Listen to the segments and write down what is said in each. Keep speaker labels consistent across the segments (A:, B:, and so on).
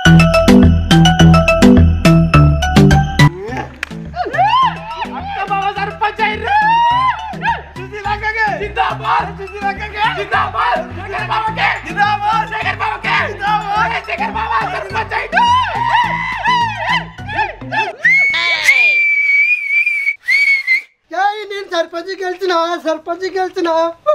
A: ఏయ్, నేను సర్పంచ్ గెలిచిన సర్పంచ్ గెలిచిన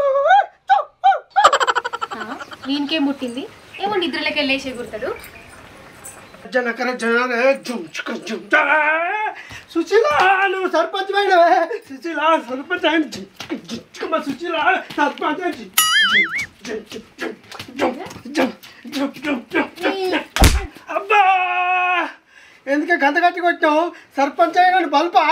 B: వీనికేం పుట్టింది ఏమో నిద్రలోకి వెళ్ళేసి ఎగురుతాడు
A: జనకర జన జుమ్ చుక జుమ్ జా. సుశీల నువ్వు సర్పంచ్ అయినవే సుశీల సర్పంచ్ అయిన జుమ్ జుమ్ చుక సుశీల సర్పంచ్ అయిన జుమ్ జుమ్ జుమ్ జుమ్ జుమ్ జుమ్ జుమ్ జుమ్ జుమ్. అబ్బా ఎందుకే గంత గట్టి కొట్టావు సర్పంచ్ అయిన బల్పా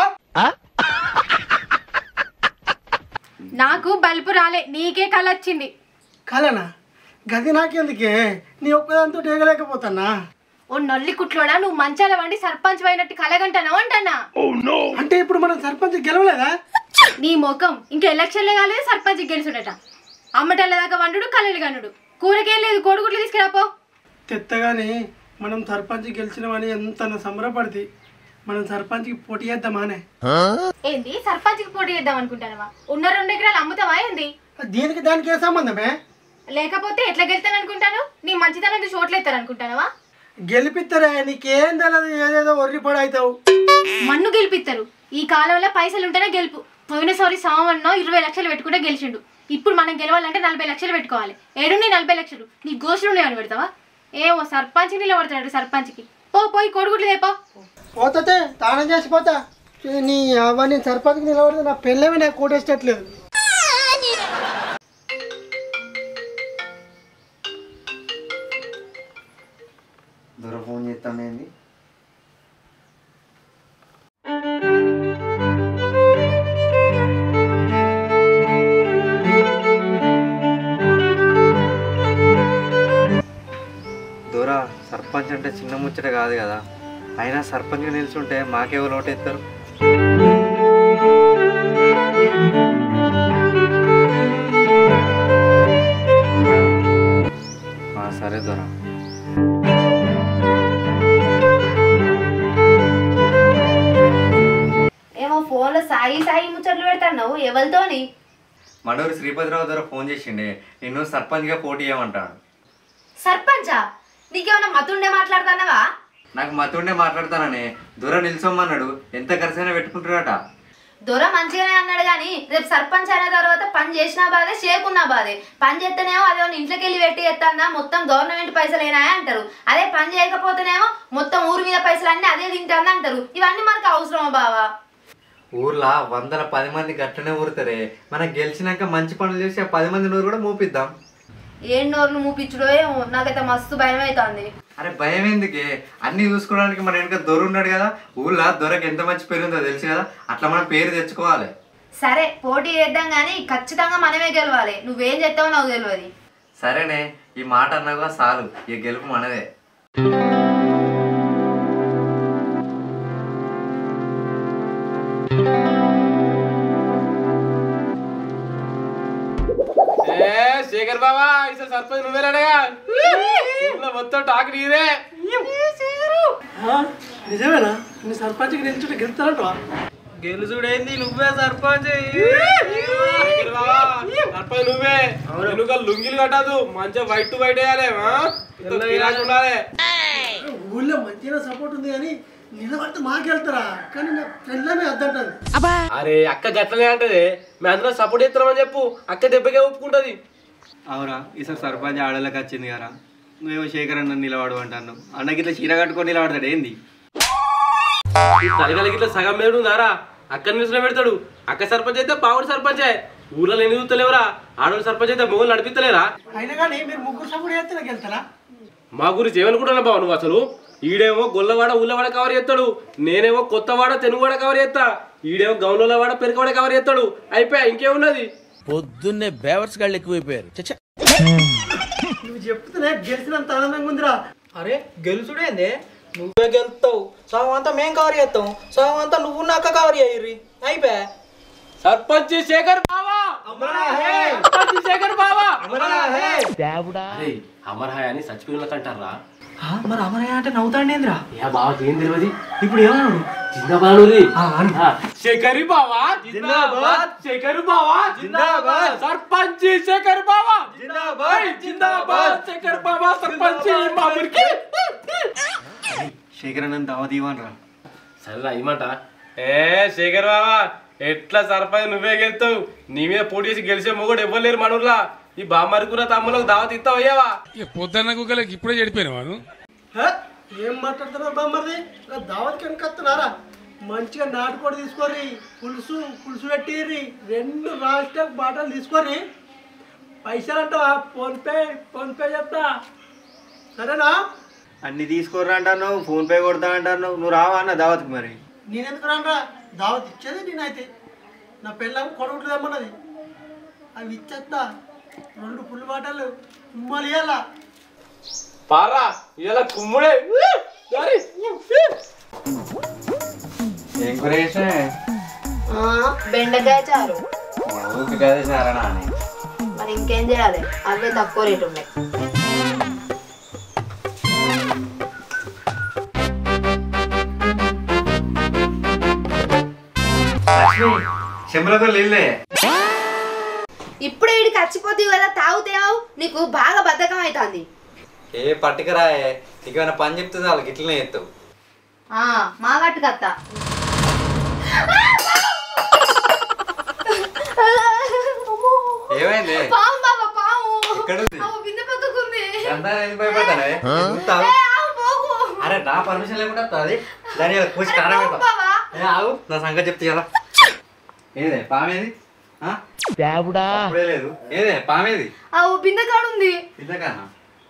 B: నాకు బల్బు రాలే నీకే కళ వచ్చింది
A: కలనా గది నాకెందుకే నీ ఒక్కదాంతో డేగలేకపోతానా
B: ఓ నల్లి కుట్లోడా నువ్వు మంచాల వండి సర్పంచ్ అయినట్టు కలగంటాను అంటానా
A: అంటే ఇప్పుడు మనం సర్పంచ్ గెలవలేదా
B: నీ ముఖం ఇంకా ఎలక్షన్లే కాలేదు సర్పంచ్ గెలుచుడట అమ్మటల్ల దాకా వండుడు కళ్ళలు కనుడు కూరకేం లేదు కోడిగుడ్లు తీసుకురాపో
A: తెత్తగాని మనం సర్పంచ్ గెలిచినామని ఎంత సంబరపడితే మనం సర్పంచ్కి పోటీ చేద్దామానే
B: ఏంది సర్పంచ్కి పోటీ చేద్దాం అనుకుంటానవా ఉన్న రెండు ఎకరాలు అమ్ముతావా ఏంది
A: దీనికి దానికి ఏ సంబంధమే
B: లేకపోతే ఎట్లా గెలుతాను అనుకుంటాను నీ మంచితనం చోట్లేస్తారు అనుకుంటానవా
A: గెలిపిస్తారే నీకేం తెలియదు ఏదేదో ఒర్రిపడి అవుతావు
B: మన్ను గెలిపిస్తారు ఈ కాలంలో పైసలు ఉంటేనే గెలుపు పోయినసారి సామన్నో ఇరవై లక్షలు పెట్టుకుంటే గెలిచిండు ఇప్పుడు మనం గెలవాలంటే నలభై లక్షలు పెట్టుకోవాలి ఏడుండి నలభై లక్షలు నీ గోసులు ఉన్నాయని పెడతావా ఏమో సర్పంచ్ నిలబడతాడు సర్పంచ్కి పో పోయి కొడుకుట్లు దేపో
A: పోతే తానం చేసిపోతా నీ అవ్వ నేను సర్పంచ్కి నిలబడితే నా పెళ్ళేమి నాకు కోటేసేటట్లేదు
C: దూర ఫోన్ చేస్తాను ఏంది దూర సర్పంచ్ అంటే చిన్న ముచ్చట కాదు కదా అయినా సర్పంచ్గా నిల్చుంటే మాకెవరు ఓటేస్తారు ఆ, సరే దొరా
B: ఏమో ఫోన్లో సాయి సాయి ముచ్చట్లు పెడతాను ఎవరితోని
C: మనూరు శ్రీపతిరావు ద్వారా ఫోన్ చేసిండే నిన్ను సర్పంచ్గా పోటీ చేయమంటాడు
B: సర్పంచా నీకేమైనా మతుండే మాట్లాడుతున్నావా
C: నాకు మతుండే మాట్లాడతానని దూర నిల్చోమన్నాడు ఎంత ఖర్చైనా పెట్టుకుంటాడట
B: దొర మంచిగానే అన్నాడు కానీ రేపు సర్పంచ్ అయిన తర్వాత పని చేసినా బాధే చేయకున్నా బాధే పని చేస్తేనేమో అదే ఇంట్లోకి వెళ్ళి పెట్టి ఎత్తానా మొత్తం గవర్నమెంట్ పైసలు అయినాయా అంటారు అదే పని చేయకపోతేనేమో మొత్తం ఊరి మీద పైసలు అన్నీ అదే తింటాను అంటారు ఇవన్నీ మనకు అవసరమా బావా
C: ఊర్లో వందల పది మంది గట్టనే ఊరుతారే మనం గెలిచినాక మంచి పనులు చేసి ఆ పది మంది నూరు కూడా మూపిద్దాం
B: ఏం నోర్లు మూపించుడో ఏమో నాకైతే మస్తు భయం అవుతుంది
C: అరే భయం ఎందుకే అన్ని చూసుకోవడానికి మన వెనక దొర ఉన్నాడు కదా ఊర్లో దొరకు ఎంత మంచి పేరు ఉందో తెలుసు కదా అట్లా మనం పేరు తెచ్చుకోవాలి
B: సరే పోటీ చేద్దాం కానీ ఖచ్చితంగా మనమే గెలవాలి నువ్వేం చేస్తావో నాకు తెలియదు
C: సరేనే ఈ మాట అన్నాగా చాలు ఈ గెలుపు మనదే
D: ఏ శేఖర్ బాబా ఈసారి సర్పంచ్ నువ్వేలాడగా ఊళ్ళో మొత్తం టాక్ నీదే
A: నిజమేనా నీ సర్పంచ్కి నిల్చుంటే గెలుస్తారంటవా
D: గెలుచుడేంది నువ్వే సర్పంచ్ శేఖర్ బాబా సర్పంచ్ నువ్వే వెనుక లుంగిలు కట్టదు మంచిగా వైట్ టు వైట్ వేయాలి ఆ? ఇంత కిరాక్ ఉండాలి
A: ఊళ్ళో మంచిగా సపోర్ట్ ఉంది కానీ నిలబడితే మాకెళ్తారా కానీ నా పెళ్ళమే అద్దంటది
D: అరే అక్క గట్లనే అంటది మేము అందరం సపోర్ట్ చేస్తున్నామని చెప్పు అక్క దెబ్బకే ఒప్పుకుంటది
C: అవురా ఈసారి సర్పంచ్ ఆడలకు వచ్చింది కదా నువ్వేమో శేఖర్ అన్న నిలబడు అంటాను అన్నకి ఇట్లా చీర కట్టుకొని నిలబడతాడు ఏంది
D: తరగలకి ఇట్లా సగం మీద ఉందారా అక్క న్యూస్లో పెడతాడు అక్క సర్పంచ్ అయితే పావుడు సర్పంచే ఊర్లో ఎన్ని చూస్తలేవురా ఆడవాళ్ళు సర్పంచ్ అయితే మొగలు నడిపిస్తలేరా
A: అయినా కానీ మీరు ముగ్గురు సపోర్ట్ చేస్తే నాకు వెళ్తారా
D: మా గురించి ఏమనుకుంటున్నా బావ నువ్వు అసలు ఈడేమో గొల్లవాడ ఊళ్ళవాడ కవర్ చేస్తాడు నేనేమో కొత్తవాడ తెలుగువాడ కవర్ చేస్తా ఈడేమో గౌన్లవాడ పెరుకవాడ కవర్ చేస్తాడు అయిపోయా ఇంకేమున్నది
E: పొద్దున్నే బేవర్స్ గాళ్ళు ఎక్కువైపోయారు చచ్చా
A: నువ్వు చెప్తేనే గెలిచినంత ఆనందంగా ఉందిరా
F: అరే గెలుచుడేందే నువ్వే గెలుస్తావు సగం అంతా మేం కవర్ చేస్తాం సగం అంతా నువ్వు నాక కవర్ చేయర్రి అయిపోయా
D: సర్పంచ్ శేఖర్ బావా సర్పంచ్ శేఖర్ బావా అరే అమర్ హాయ్ అని చచ్చిపోయిన అంటారా
F: మరి అమరయ్య అంటే నవ్వుతాండేంద్రా
D: ఏ బావా ఏం తెలియదు
F: ఇప్పుడు ఏమన్నాడు
D: జిందాబాద్
F: ఆ, అను.
D: శేఖరి బావా జిందాబాద్ శేఖర్ బావా జిందాబాద్ సర్పంచ్ శేఖర్ బావా జిందాబాద్ జిందాబాద్ శేఖర్ బావా సర్పంచ్ మా ఊరికి
C: శేఖరనంద దావత్ ఇవ్వను రా
D: సరేనా ఇమ్మంట ఏ శేఖర్ బావా ఎట్లా సర్పంచ్ నువ్వే గెలుతావు నీ మీద పోటీ చేసి గెలిచే మొగడు ఇవ్వలేరు మనూర్లా ఈ బామ్మరికున్న తమ్ములకు దావత్ ఇస్తావు అయ్యావా
G: పొద్దున్న కుక్కలకి ఇప్పుడే చెడిపోయిన వాడు
A: హే? ఏం మాట్లాడుతున్నావు బామ్మది దావత్ కనుకొస్తున్నారా మంచిగా నాటుకోడి తీసుకోరి పులుసు పులుసు పెట్టిర్రి రెండు రాష్ట్ర బాటలు తీసుకొని పైసలు అంటావా ఫోన్పే ఫోన్పే చెప్తా సరేనా
C: అన్ని తీసుకోర్రా అంటాను ఫోన్ పే కొడతా అంటాను నువ్వు రావా అన్న దావత్కి మరి
A: నేనెందుకు రానరా దావత్ ఇచ్చేది నేనైతే నా పిల్లం కొడుకులు తెమ్మన్నది అవి ఇచ్చేస్తా రెండు పుల్లు బాటలు ఉమ్మలు ఇయ్యాలా
D: పారా ఇలా కుమ్ముడే సారీ.
C: ఏం కూర చేసినా
B: బెండకాయ చారు
C: ఊరికి కదే సారా అని
B: మరి ఇంకేం చేయాలి అవే తక్కువ రేటు ఉన్నాయి
C: చెంబలతో నీళ్ళే
B: ఇప్పుడే వీడికి చచ్చిపోతావు కదా తాగుతావు నీకు బాగా బద్ధకం అవుతుంది
C: ఏ పట్టుకరాయే నీకేమైనా పని చెప్తుంది వాళ్ళకి ఇట్లనే చేస్తావు
B: మా గట్టు కత్త
C: ఏమైంది
B: పాము బాబా పాము
C: ఎక్కడుంది?
B: అవ్వ, బిందె పక్కకుంది
C: అంతా నేను భయపడతానే చూస్తావు
B: ఏ, ఆవు, పోకు.
C: అరే నా పర్మిషన్ లేకుండా వస్తుంది దాని కూర్చి కారం
B: పోకు
C: పెడతా
B: బావా.
C: ఏ, ఆగు నా సంగతి చెప్తే ఎలా ఏదే పామేది ఆ? అప్పుడే లేదు ఏదే పామేది
B: అవు బిందె కాడుంది
C: ఇంతకన్నా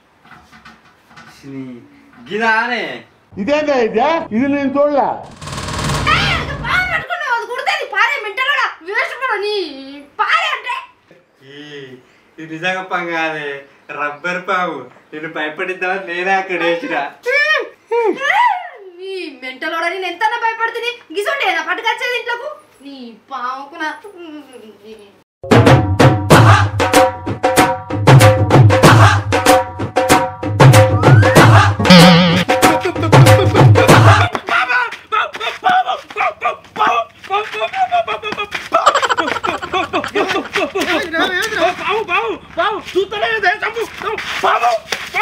C: గిదానే
B: పాము పట్టుకున్నావు అది కుడితే పారే మెంటలోడా వేసుకున్నావు నీ పారే అంటే
C: ఈ ఇది నిజంగా పాము కాదే రబ్బర్ పాము నేను భయపడిద్దామని నేనే అక్కడ వేసిన
B: నీ మెంటలోడా నేను ఎంత భయపడుతుంది గిసోండి నా పట్టుకొచ్చేది ఇంట్లోకు నీ పాముకున
A: పాము పాము పాము చూస్తలే చంపు పాము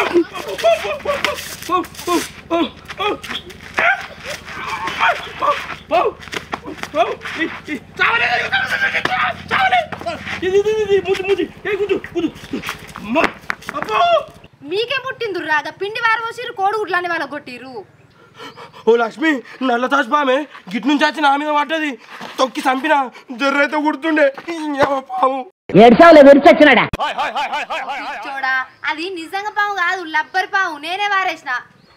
B: మీకే పుట్టింది రాగా పిండి వారు పోసిరు కోడిగుడ్లని వాళ్ళ కొట్టిరు
A: ఓ లక్ష్మి నల్ల తాజ్ పామే గిట్ నుంచి వచ్చి నా మీద పడ్డది తొక్కి చంపిన జర్రైతే కుడుతుండే పాము
B: చూడా అది నిజంగా పాము కాదు లబ్బర్ పాము నేనే వారేసిన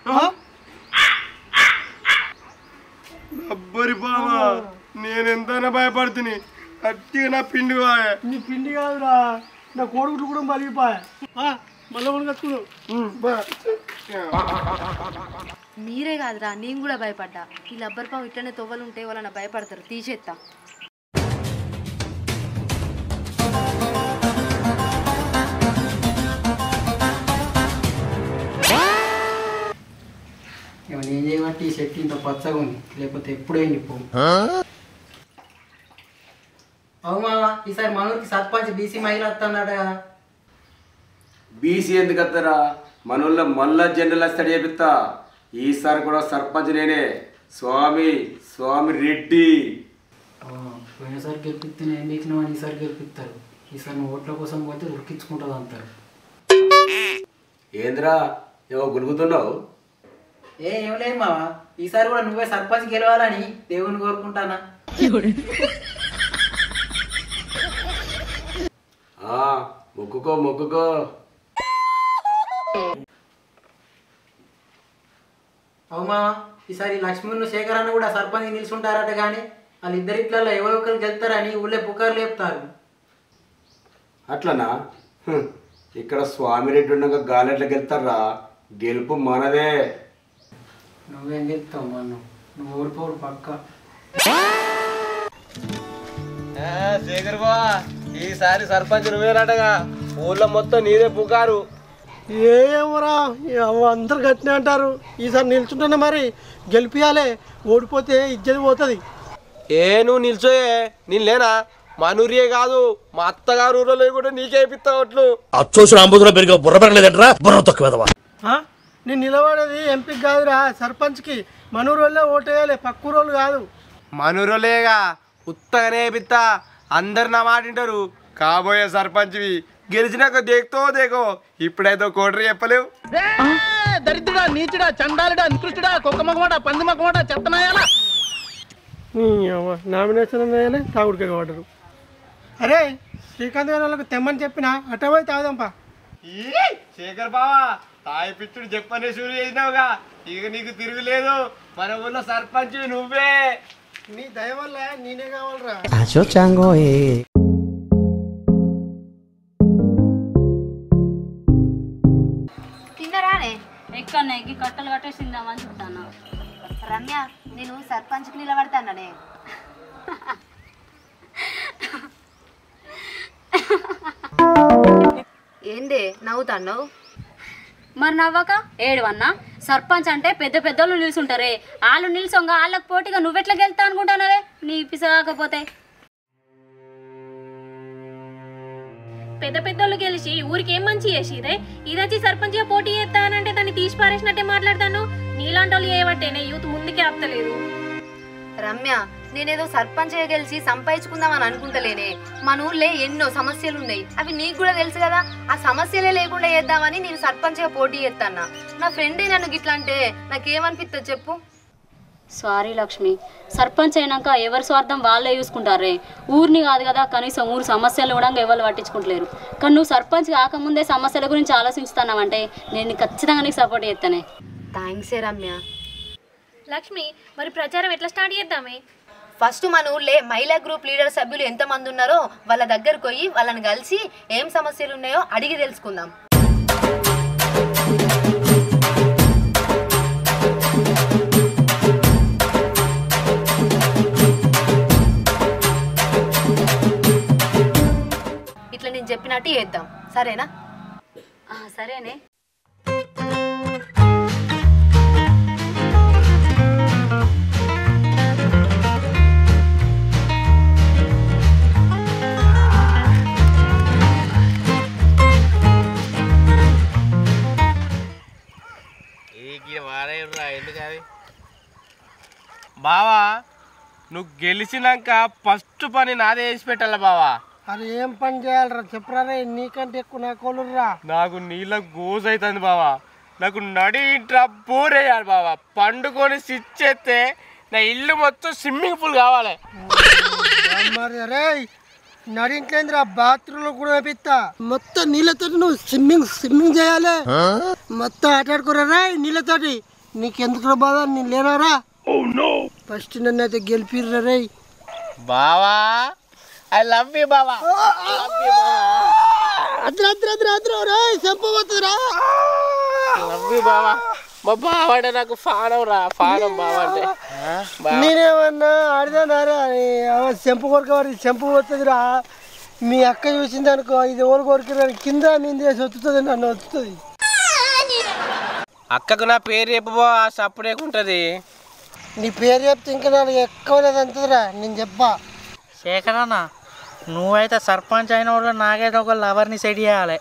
A: అబ్బరి బావా నేను ఎంతైనా భయపడుతుని అట్టిగా నా పిండి కాయ నీ పిండి కాదురా నా కోడిగుడ్లు కూడా మలిగిపోయా మళ్ళీ మనం కట్టుకున్నావు
B: మీరే కాదురా నేను కూడా భయపడ్డా ఈ లబ్బర్ పాము ఇట్లనే తొవ్వలు ఉంటే వాళ్ళ భయపడతారు తీసేస్తా
F: నేను చేయబట్టి ఈ చెట్టు ఇంత పచ్చగా ఉంది లేకపోతే ఎప్పుడే నిప్పు అవునా ఈసారి మనూరికి సర్పంచ్ బీసీ మహిళ వస్తున్నాడు కదా
H: బీసీ ఎందుకు వస్తారా మనోళ్ళ మళ్ళా జనరల్ వస్తాడు చేపిస్తా ఈసారి కూడా సర్పంచ్ నేనే స్వామి స్వామి రెడ్డి
F: పోయినసారి గెలిపిస్తే నేను బీకినా ఈసారి గెలిపిస్తారు ఈసారి నువ్వు ఓట్ల కోసం పోతే ఉరికించుకుంటుంది అంటారు
H: ఏంద్రా ఏవో గులుగుతున్నావు
F: ఏ ఏం లేదు మావా ఈసారి కూడా నువ్వే సర్పంచ్ గెలవాలని దేవుని కోరుకుంటానా
H: ఆ, మొక్కుకో మొక్కుకో
F: అవు మావా ఈసారి లక్ష్మణ్ శేఖర్ అన్న కూడా సర్పంచ్ నిలుచుంటారట కానీ వాళ్ళిద్దరిట్లలో ఎవరో ఒకరు గెలుతారని ఊళ్ళో పుకారు లేపుతారు
H: అట్లనా హ్మ్. ఇక్కడ స్వామి రెడ్డి ఉండగా గాలెట్ల గెలుతారా గెలుపు మనదే
F: నువ్వేం గెలుస్తావు మన్ను నువ్వు ఓడిపోడు పక్క
D: శేఖర్ బా ఈసారి సర్పంచ్ నువ్వేనటగా ఊళ్ళో మొత్తం నీదే పుకారు
A: ఏమరా అందరు గట్టినే అంటారు ఈసారి నిల్చుంటున్నా మరి గెలిపియాలే ఓడిపోతే ఇజ్జది పోతుంది
D: ఏ నువ్వు నిల్చోయే నేను లేనా మా నూరియే కాదు మా అత్తగారు ఊరిలో కూడా నీకే ఇప్పిస్తా ఒట్లు
E: అచ్చోసిన అంబుధులో పెరిగే బుర్ర పెరగలేదంటరా బుర్ర తొక్కువేదవా
A: ఆ? నేను నిలబడేది ఎంపీకి కాదురా సర్పంచ్కి మనూరు వల్లే ఓటేయాలి పక్కూరు వాళ్ళు కాదు
D: మనూరులేగా ఉత్తగానే పిత్తా అందరు నా మాట వింటారు కాబోయే సర్పంచ్వి గెలిచినాక దేక్తో దేకో ఇప్పుడైతే కోటరీ చెప్పలేవు
E: దరిద్రుడా నీచుడా చండాలుడా నికృష్టుడా కుక్క మగమాట పంది మగమాట చెత్తనాయాలా
A: నామినేషన్ వేయాలి తాగుడికే వాడరు అరే శ్రీకాంత్ గారి వాళ్ళకి తెమ్మని చెప్పిన అటే పోయి తాగుదాంపా
D: శేఖర్ బావా తాయి పిచ్చుడు చెప్పనే షూరు చేసినావుగా ఇక నీకు తిరుగులేదు మన ఊళ్ళో సర్పంచ్ నువ్వే
A: నీ దయ వల్ల నేనే కావాలరా
B: తిన్నరానే
I: ఎక్కడ నెగ్గి కట్టలు కట్టేసిందామని చూస్తాను
B: రమ్య నేను సర్పంచ్కి నిలబడతాననే ఏందే నవ్వుతాన్నావు
I: మరి నవ్వక ఏడువన్నా సర్పంచ్ అంటే పెద్ద పెద్దోళ్ళు నిల్చుంటారే వాళ్ళు నిల్సొంగ వాళ్ళకి పోటీగా నువ్వెట్లా గెలుతా అనుకుంటానవే నీ పిసగాకపోతే
J: పెద్ద పెద్దోళ్ళు గెలిచి ఊరికి ఏం మంచి చేసిదే ఇదొచ్చి సర్పంచ్గా పోటీ చేస్తానంటే దాన్ని తీసి పారేసినట్టే మాట్లాడతాను నీలాంటి వాళ్ళు చేయబట్టేనే యూత్ ముందుకే ఆపుతలేదు
B: రమ్య నేనేదో సర్పంచ్ గెలిచి సంపాదించుకుందామని అనుకుంటలేనే మన ఊర్లో ఎన్నో సమస్యలు ఉన్నాయి అవి నీకు కూడా తెలుసు కదా ఆ సమస్యలే లేకుండా చేద్దామని నేను సర్పంచ్గా పోటీ చేస్తానా నా ఫ్రెండే నన్ను గిట్లా అంటే నాకేమనిపిస్తుంది చెప్పు
I: సారీ లక్ష్మి సర్పంచ్ అయినాక ఎవరి స్వార్థం వాళ్ళే చూసుకుంటారే ఊరిని కాదు కదా కనీసం ఊరు సమస్యలు కూడా ఎవరు పట్టించుకుంటలేరు కానీ నువ్వు సర్పంచ్ కాకముందే సమస్యల గురించి ఆలోచిస్తున్నావంటే నేను ఖచ్చితంగా నీకు సపోర్ట్ చేస్తానే
B: థ్యాంక్సే రమ్య
J: లక్ష్మి మరి ప్రచారం ఎట్లా స్టార్ట్ చేద్దామే
B: ఫస్ట్ మన ఊళ్ళో మహిళా గ్రూప్ లీడర్ సభ్యులు ఎంతమంది ఉన్నారో వాళ్ళ దగ్గరకు పోయి వాళ్ళని కలిసి ఏం సమస్యలు ఉన్నాయో అడిగి తెలుసుకుందాం ఇట్లా నేను చెప్పినట్టు చేద్దాం సరేనా
I: ఆ, సరేనే
D: బావా నువ్వు గెలిచినాక ఫస్ట్ పని నాదే వేసి పెట్టాల బావా
A: అది ఏం పని చేయాలరా చెప్పరా రే నీకంటే ఎక్కువ నా కోలురా
D: నాకు నీళ్ళ గోజ్ అవుతుంది బావా నాకు నడి ఇంట్రా బోర్ వేయాలి బావా పండుకొని స్విచ్ చేస్తే నా ఇల్లు మొత్తం స్విమ్మింగ్ పూల్ కావాలి
A: మరి అరే నడింట్లేదురా బాత్రూమ్ లో కూడా వేపిస్తా మొత్తం నీళ్ళతో నువ్వు స్విమ్మింగ్ స్విమ్మింగ్ చేయాలి మొత్తం ఆటాడుకోరా రా నీళ్ళతోటి నీకెందుకు బాధ నేను లేనారా ఫస్ట్ నన్ను అయితే గెలిపిర్రా రే
D: బావా ఐ లవ్ యూ బావా
A: అద్ర అద్ర అద్ర అద్ర రే చంపబోతుందిరా
D: లవ్ యూ బావా మా బావ అంటే నాకు ఫానం రా ఫానం బావ అంటే
A: నేనేమన్నా ఆడిదానారా చెంపు కొరక వాడి చెంపు పోతుందిరా మీ అక్క చూసింది అనుకో ఇది ఎవరు కొరికిరా కింద మీద వస్తుంది నన్ను వస్తుంది
D: అక్కకు నా పేరు చెప్పబో ఆ సప్పుడేకుంటది
A: నీ పేరు చెప్తే ఇంకా నాకు ఎక్కువ లేదంతదిరా నేను చెప్పా
F: శేఖరన్న నువ్వైతే సర్పంచ్ అయిన వాళ్ళు నాకైతే ఒక లవర్ని సెట్ చేయాలి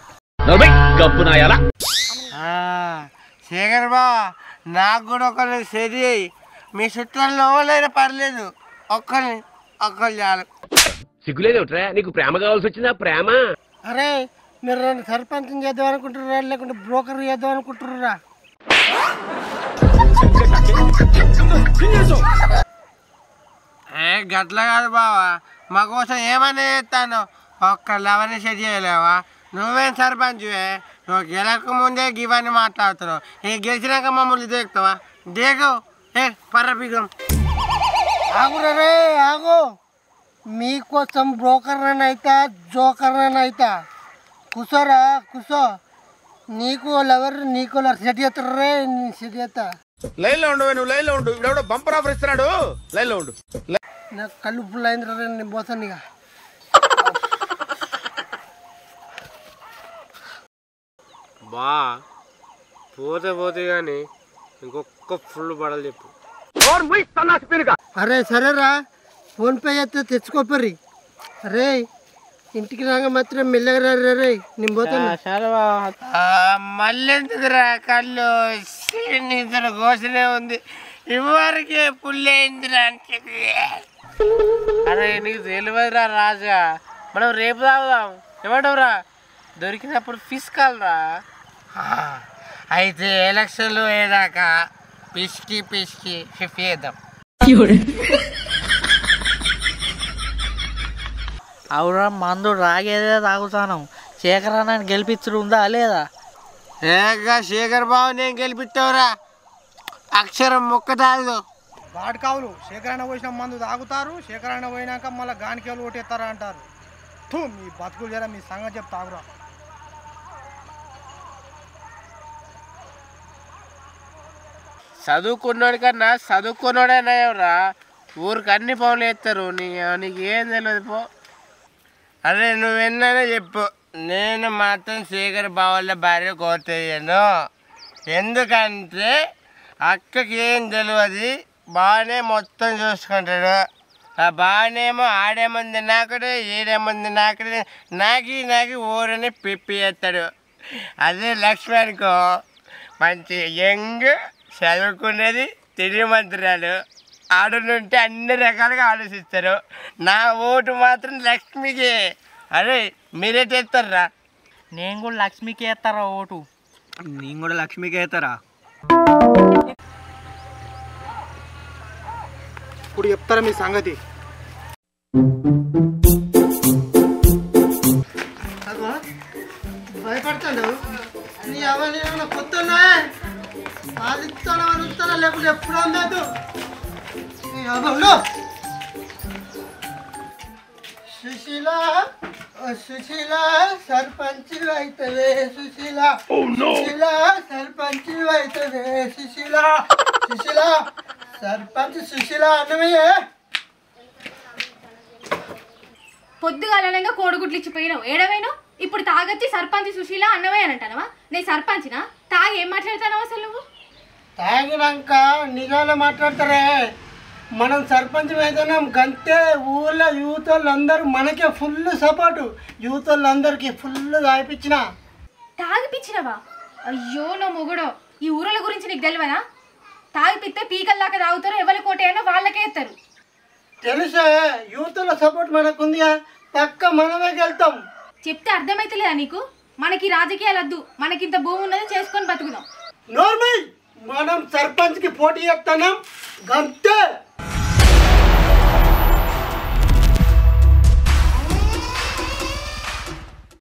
A: శేఖర్ బా నాకు కూడా ఒకరిని సరి అయ్యి మీ చుట్టాల్లో ఎవరైనా పర్లేదు ఒక్కరిని ఒక్కరు చాలు
E: సిగ్గులేదేమిట్రా నీకు ప్రేమ కావాల్సి వచ్చిందా ప్రేమ
A: అరే మీరు నన్ను సర్పంచ్ చేద్దాం అనుకుంటున్నారా లేకుంటే బ్రోకర్ చేద్దాం అనుకుంటున్నారా ఏ గట్ల కాదు బావా మా కోసం ఏమన్నా చేస్తాను ఒక్క లవని సెట్ చేయలేవా నువ్వేం సర్పంచ్వే నువ్వు గెలక ముందే ఇవన్నీ మాట్లాడుతున్నావు ఇక గెలిచినాక మమ్మల్ని దేకుతావా దేకు ఏ పర్రపిగం ఆగురా రే ఆగు మీకోసం బ్రోకర్ అయితా జోకర్ అయితా కూసోరా కూసో నీకు లవర్ నీకు లవర్ సెట్ చేస్తారా రే నేను సెట్ చేస్తా
E: లైన్ లో ఉండు నువ్వు లైన్ లో ఉండు ఇప్పుడు బంపర్ ఆఫర్ ఇస్తున్నాడు లైన్ లో ఉండు
A: నాకు కళ్ళు ఫుల్ అయింది రా నేను పోతాను ఇక బా పోతే పోతే కానీ ఇంకొక ఫుల్ బడలు చెప్పు
K: అరే సరేరా ఫోన్పే చేస్తే తెచ్చుకోపర్రి అరే ఇంటికి రాగా మాత్రం మెల్లగా రా రే నేను పోతాను
A: మళ్ళీ ఎందుకురా కళ్ళు నిద్ర కోసనే ఉంది ఇవరికే పుల్లైందిరా అరే నీకు తెలియదురా రాజా మనం రేపు తాగుదాం ఏమంటావురా దొరికినప్పుడు ఫిస్కాలరా అయితే ఎలక్షన్లు అయ్యేదాకా పిసికి పిసికి ఫిఫ్టీ వేద్దాం
F: అవురా మందు రాగేదే తాగుతాను శేఖరాన్ని గెలిపించుడు ఉందా లేదా
A: ఏగా శేఖర్ బాబు నేను గెలిపిస్తావురా అక్షరం మొక్క తాగదు
E: వాడు కావులు శేఖరాయణ పోసిన మందు తాగుతారు శేఖరాయణ పోయినాక మళ్ళీ గానికేలు కొట్టేస్తారా అంటారు థూ మీ బతుకులు జరా మీ సంగతి చెప్తా తాగురా
A: చదువుకున్నాడు కన్నా చదువుకున్నాడేనాయవరా ఊరికి అన్ని పనులు వేస్తారు నీ నీకు ఏం తెలియదు పో అదే నువ్వెన్నైనా చెప్పు నేను మాత్రం శేఖర్ బావల భార్య కోతయ్యను ఎందుకంటే అక్కకి ఏం తెలియదు బాగానే మొత్తం చూసుకుంటాడు ఆ బాగానేమో ఆడేమంది నాకుడే ఈడేమంది నాకుడే నాకి నాకి ఊరని పిప్పి చేస్తాడు అదే లక్ష్మి అనుకో మంచి యంగ్ చదువుకునేది తిరిగి మంత్రాలు ఆడునుంటే అన్ని రకాలుగా ఆలోచిస్తారు నా ఓటు మాత్రం లక్ష్మికి అరే మీరే చేస్తారా
F: నేను కూడా లక్ష్మికి వేస్తారా ఓటు
L: నేను కూడా లక్ష్మికి అవుతారా
E: ఇప్పుడు చెప్తారా మీ సంగతి
K: అగో భయపడతాడు నీ అవన్నీ ఏమైనా కొత్త అది ఇస్తానా అది ఇస్తానా లేకపోతే ఎప్పుడు అందదు నీ అవ్వలో సుశీల ఓ సుశీల సర్పంచ్ అవుతుంది సుశీల సుశీల సర్పంచ్ అవుతుంది సుశీల సుశీల సర్పంచ్ సుశీల అన్నమయ్యే
J: పొద్దుగాలనంగా కోడిగుడ్లు ఇచ్చిపోయినావు ఏడవైనావు ఇప్పుడు తాగొచ్చి సర్పంచ్ సుశీల అన్నవే అని అంటానవా నేను సర్పంచ్నా తాగి ఏం మాట్లాడతానవు అసలు నువ్వు
K: తాగినాక నిజాలు మాట్లాడతారే మనం సర్పంచ్ వేదనం గంతే ఊళ్ళో యూత్ వాళ్ళందరూ మనకే ఫుల్ సపోర్టు యూత్ వాళ్ళందరికీ ఫుల్ తాగిపించిన
J: తాగిపిచ్చినవా అయ్యో నా మొగుడో ఈ ఊరల గురించి నీకు తెలియదా తాగిపిస్తే పీకల్లాగా తాగుతారు ఎవరి కోటైనా వాళ్ళకే ఎత్తారు
K: తెలుసే యూత్ వాళ్ళ సపోర్ట్ మనకుందిగా పక్క మనమే గెలుతాం
J: చెప్తే అర్థమైతలేదా నీకు మనకి రాజకీయాలు వద్దు మనకింత భూమి ఉన్నది చేసుకొని బతుకుదాం
K: నోర్మల్ మనం సర్పంచ్కి పోటీ చేస్తున్నాం గంతే